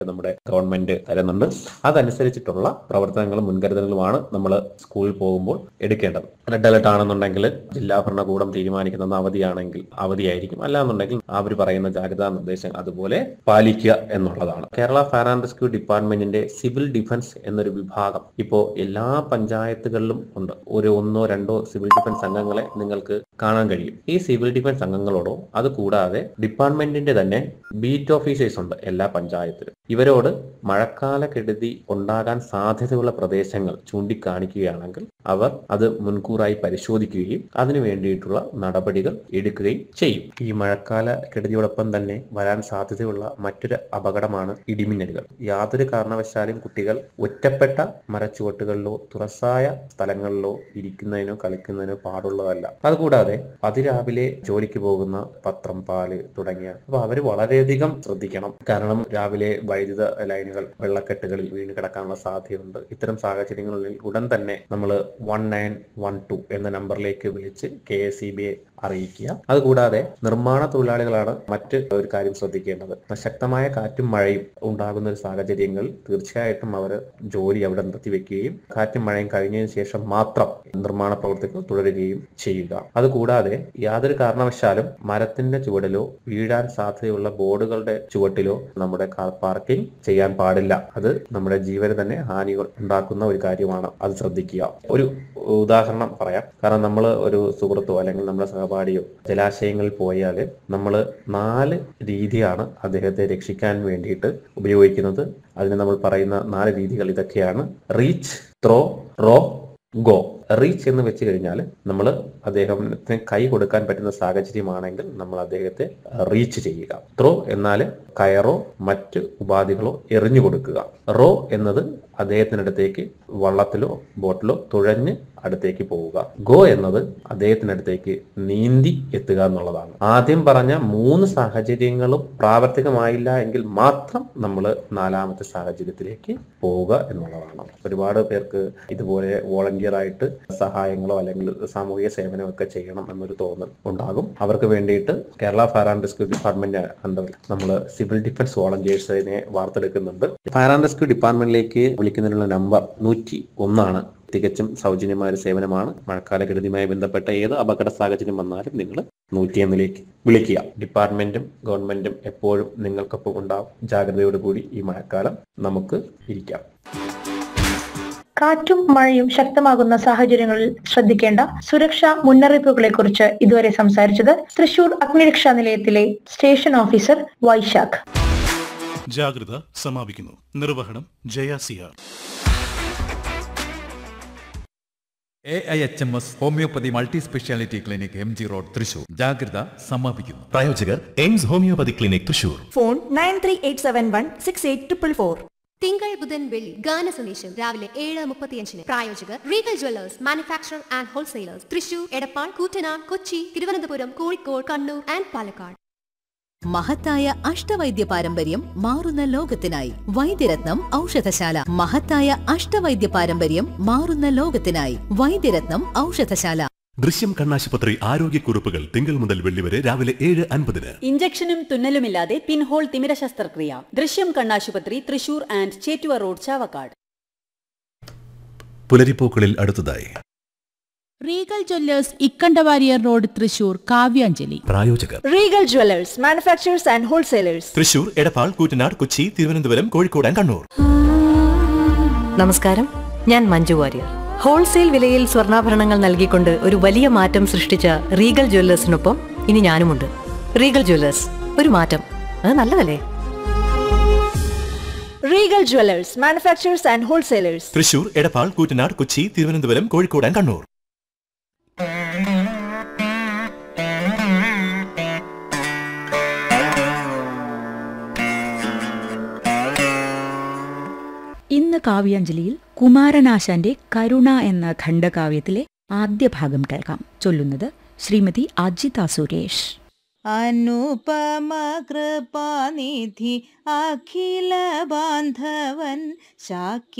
നമ്മുടെ ഗവൺമെന്റ് തരുന്നുണ്ട് അതനുസരിച്ചിട്ടുള്ള പ്രവർത്തനങ്ങളും മുൻകരുതലുകളുമാണ് നമ്മൾ സ്കൂളിൽ പോകുമ്പോൾ എടുക്കേണ്ടത് റെഡ് അലർട്ട് ആണെന്നുണ്ടെങ്കിൽ ജില്ലാ ഭരണകൂടം തീരുമാനിക്കുന്ന അവധിയാണെങ്കിൽ അവധിയായിരിക്കും അല്ലാന്നുണ്ടെങ്കിൽ അവർ പറയുന്ന ജാഗ്രതാ നിർദ്ദേശം അതുപോലെ പാലിക്കുക എന്നുള്ളതാണ് കേരള ഫയർ ആൻഡ് റെസ്ക്യൂ ഡിപ്പാർട്ട്മെന്റിന്റെ സിവിൽ ഡിഫൻസ് എന്നൊരു വിഭാഗം ഇപ്പോൾ എല്ലാ പഞ്ചായത്തുകളിലും ഉണ്ട് ഒരു ഒന്നോ രണ്ടോ സിവിൽ ഡിഫൻസ് അംഗങ്ങളെ നിങ്ങൾക്ക് കാണാൻ കഴിയും ഈ സിവിൽ ഡിഫൻസ് അംഗങ്ങളോടോ അത് കൂടാതെ ഡിപ്പാർട്ട്മെന്റിന്റെ തന്നെ ബീറ്റ് ഓഫീസേഴ്സ് ഉണ്ട് എല്ലാ പഞ്ചായത്തിലും ഇവരോട് മഴക്കാല കെടുതി ഉണ്ടാകാൻ സാധ്യതയുള്ള പ്രദേശങ്ങൾ ചൂണ്ടിക്കാണിക്കുകയാണെങ്കിൽ അവർ അത് മുൻകൂറായി പരിശോധിക്കുകയും അതിനു വേണ്ടിയിട്ടുള്ള നടപടികൾ എടുക്കുകയും ചെയ്യും ഈ മഴക്കാല കെടുതിയോടൊപ്പം തന്നെ വരാൻ സാധ്യതയുള്ള മറ്റൊരു അപകടമാണ് ഇടിമിന്നലുകൾ യാതൊരു കാരണവശാലും കുട്ടികൾ ഒറ്റപ്പെട്ട മരച്ചുവട്ടുകളിലോ തുറസായ സ്ഥലങ്ങളിലോ ഇരിക്കുന്നതിനോ കളിക്കുന്നതിനോ പാടുള്ളതല്ല അതുകൂടാതെ അതിരാവിലെ ജോലിക്ക് പോകുന്ന പത്രം പാല് തുടങ്ങിയ അപ്പൊ അവര് വളരെയധികം ശ്രദ്ധിക്കണം കാരണം രാവിലെ വൈദ്യുത ലൈനുകൾ വെള്ളക്കെട്ടുകളിൽ വീണ് കിടക്കാനുള്ള സാധ്യതയുണ്ട് ഇത്തരം സാഹചര്യങ്ങളിൽ ഉടൻ തന്നെ നമ്മൾ വൺ നയൻ വൺ ടു എന്ന നമ്പറിലേക്ക് വിളിച്ച് കെ എസ് ഇ ബിയെ അറിയിക്കുക അതുകൂടാതെ നിർമ്മാണ തൊഴിലാളികളാണ് മറ്റ് ഒരു കാര്യം ശ്രദ്ധിക്കേണ്ടത് ശക്തമായ കാറ്റും മഴയും ഉണ്ടാകുന്ന ഒരു സാഹചര്യങ്ങളിൽ തീർച്ചയായിട്ടും അവർ ജോലി അവിടെ നിർത്തിവെക്കുകയും കാറ്റും മഴയും കഴിഞ്ഞതിന് ശേഷം മാത്രം നിർമ്മാണ പ്രവർത്തികൾ തുടരുകയും ചെയ്യുക അതുകൂടാതെ യാതൊരു കാരണവശാലും മരത്തിന്റെ ചുവടിലോ വീഴാൻ സാധ്യതയുള്ള ബോർഡുകളുടെ ചുവട്ടിലോ നമ്മുടെ കാർ പാർക്കിംഗ് ചെയ്യാൻ പാടില്ല അത് നമ്മുടെ ജീവന് തന്നെ ഹാനികൾ ഉണ്ടാക്കുന്ന ഒരു കാര്യമാണ് അത് ശ്രദ്ധിക്കുക ഒരു ഉദാഹരണം പറയാം കാരണം നമ്മൾ ഒരു സുഹൃത്തോ അല്ലെങ്കിൽ നമ്മുടെ സഹപാഠിയോ ജലാശയങ്ങളിൽ പോയാൽ നമ്മൾ നാല് രീതിയാണ് അദ്ദേഹത്തെ രക്ഷിക്കാൻ വേണ്ടിയിട്ട് ഉപയോഗിക്കുന്നത് അതിന് നമ്മൾ പറയുന്ന നാല് രീതികൾ ഇതൊക്കെയാണ് reach throw row go reach എന്ന് വെച്ച് കഴിഞ്ഞാൽ നമ്മൾ അദ്ദേഹത്തിന് കൈ കൊടുക്കാൻ പറ്റുന്ന സാഹചര്യമാണെങ്കിൽ നമ്മൾ അദ്ദേഹത്തെ റീച്ച് ചെയ്യുക ത്രോ എന്നാൽ കയറോ മറ്റ് ഉപാധികളോ എറിഞ്ഞു കൊടുക്കുക റോ എന്നത് അദ്ദേഹത്തിനടുത്തേക്ക് വള്ളത്തിലോ ബോട്ടിലോ തുഴഞ്ഞ് അടുത്തേക്ക് പോവുക ഗോ എന്നത് അദ്ദേഹത്തിനടുത്തേക്ക് നീന്തി എത്തുക എന്നുള്ളതാണ് ആദ്യം പറഞ്ഞ മൂന്ന് സാഹചര്യങ്ങളും പ്രാവർത്തികമായില്ല എങ്കിൽ മാത്രം നമ്മൾ നാലാമത്തെ സാഹചര്യത്തിലേക്ക് പോവുക എന്നുള്ളതാണ് ഒരുപാട് പേർക്ക് ഇതുപോലെ വോളണ്ടിയർ ആയിട്ട് സഹായങ്ങളോ അല്ലെങ്കിൽ സാമൂഹിക സേവനമോ ഒക്കെ ചെയ്യണം എന്നൊരു തോന്നൽ ഉണ്ടാകും അവർക്ക് വേണ്ടിയിട്ട് Kerala fire and rescue department അണ്ടറിൽ നമ്മൾ സിവിൽ ഡിഫൻസ് വോളണ്ടിയേഴ്സിനെ വാർത്തെടുക്കുന്നുണ്ട് ഫയർ ആൻഡ് റെസ്ക്യൂ ഡിപ്പാർട്ട്മെന്റിലേക്ക് വിളിക്കുന്നതിനുള്ള നമ്പർ നൂറ്റി ഒന്നാണ് തികച്ചും സൗജന്യമായ ഒരു സേവനമാണ് മഴക്കാല കെടുതിയുമായി ബന്ധപ്പെട്ട ഏത് അപകട സാഹചര്യം വന്നാലും നിങ്ങൾ നൂറ്റിയൊന്നിലേക്ക് വിളിക്കുക ഡിപ്പാർട്ട്മെന്റും ഗവൺമെന്റും എപ്പോഴും നിങ്ങൾക്കൊപ്പം ഉണ്ടാവും ജാഗ്രതയോടുകൂടി ഈ മഴക്കാലം നമുക്ക് ഇരിക്കാം കാറ്റും മഴയും ശക്തമാകുന്ന സാഹചര്യങ്ങളിൽ ശ്രദ്ധിക്കേണ്ട സുരക്ഷാ മുന്നറിയിപ്പുകളെ കുറിച്ച് ഇതുവരെ സംസാരിച്ചത് തൃശൂർ അഗ്നിരക്ഷാ നിലയത്തിലെ സ്റ്റേഷൻ ഓഫീസർ വൈശാഖ് ജാഗ്രത സമാപിക്കുന്നു നിർവഹണം ജയ സിയാർ A I H M S homoeopathy multi speciality clinic M G road Thrissur ജാഗ്രത സമാപിക്കുന്നു പ്രായോജകർ Aims homoeopathy clinic Thrissur phone nine three eight seven one six eight triple four തിങ്കൾ ബുധൻ വെള്ളി ഗാന സന്ദേശം രാവിലെ ഏഴ് മുപ്പത്തിയഞ്ചിന് പ്രായോജകർ Regal jewellers manufacture and wholesalers Thrissur Edappal Koottanad Kochi Thiruvananthapuram Kozhikode Kannur and Palakkad മഹത്തായ അഷ്ടവൈദ്യ പാരമ്പര്യം മാറുന്ന ലോകത്തിനായി വൈദ്യരത്നം ഔഷധശാല മഹത്തായ അഷ്ടവൈദ്യ പാരമ്പര്യം മാറുന്ന ലോകത്തിനായി വൈദ്യരത്നം ഔഷധശാല ദൃശ്യം കണ്ണാശുപത്രി ആരോഗ്യക്കുറിപ്പുകൾ തിങ്കൾ മുതൽ വെള്ളി വരെ രാവിലെ ഏഴ് അൻപതിന് ഇഞ്ചക്ഷനും തുന്നലുമില്ലാതെ പിൻഹോൾ തിമിര ശസ്ത്രക്രിയ ദൃശ്യം കണ്ണാശുപത്രി തൃശൂർ ആൻഡ് ചേറ്റുവ റോഡ് ചാവക്കാട് പുലരിപ്പൂക്കളിൽ അടുത്തതായി Regal jewellers Ikkanda Warrier road Thrissur Kavyanjali പ്രായോജകർ Regal jewellers manufacturers and wholesalers Thrissur Edappal Koottanad Kochi Thiruvananthapuram Kozhikode and Kannur നമസ്കാരം ഞാൻ മഞ്ജു വാര്യർ ഹോൾസെയിൽ വിലയിൽ സ്വർണ്ണാഭരണങ്ങൾ നൽകിക്കൊണ്ട് ഒരു വലിയ മാറ്റം സൃഷ്ടിച്ച റീഗൽ ജ്വല്ലേഴ്സിനൊപ്പം ഇനി ഞാനുമുണ്ട് റീഗൽ ജ്വല്ലേഴ്സ് ഒരു മാറ്റം അത് നല്ലതല്ലേ Regal jewellers manufacturers and wholesalers Thrissur Edappal Koottanad Kochi Thiruvananthapuram Kozhikode and Kannur ഇന്ന് കാവ്യാഞ്ജലിയിൽ കുമാരനാശാന്റെ കരുണ എന്ന ഖണ്ഡകാവ്യത്തിലെ ആദ്യ ഭാഗം കേൾക്കാം ചൊല്ലുന്നത് ശ്രീമതി അജിത സുരേഷ് അനുപമ കൃപാനിധി അഖില ബാന്ധവൻ ശാക്യ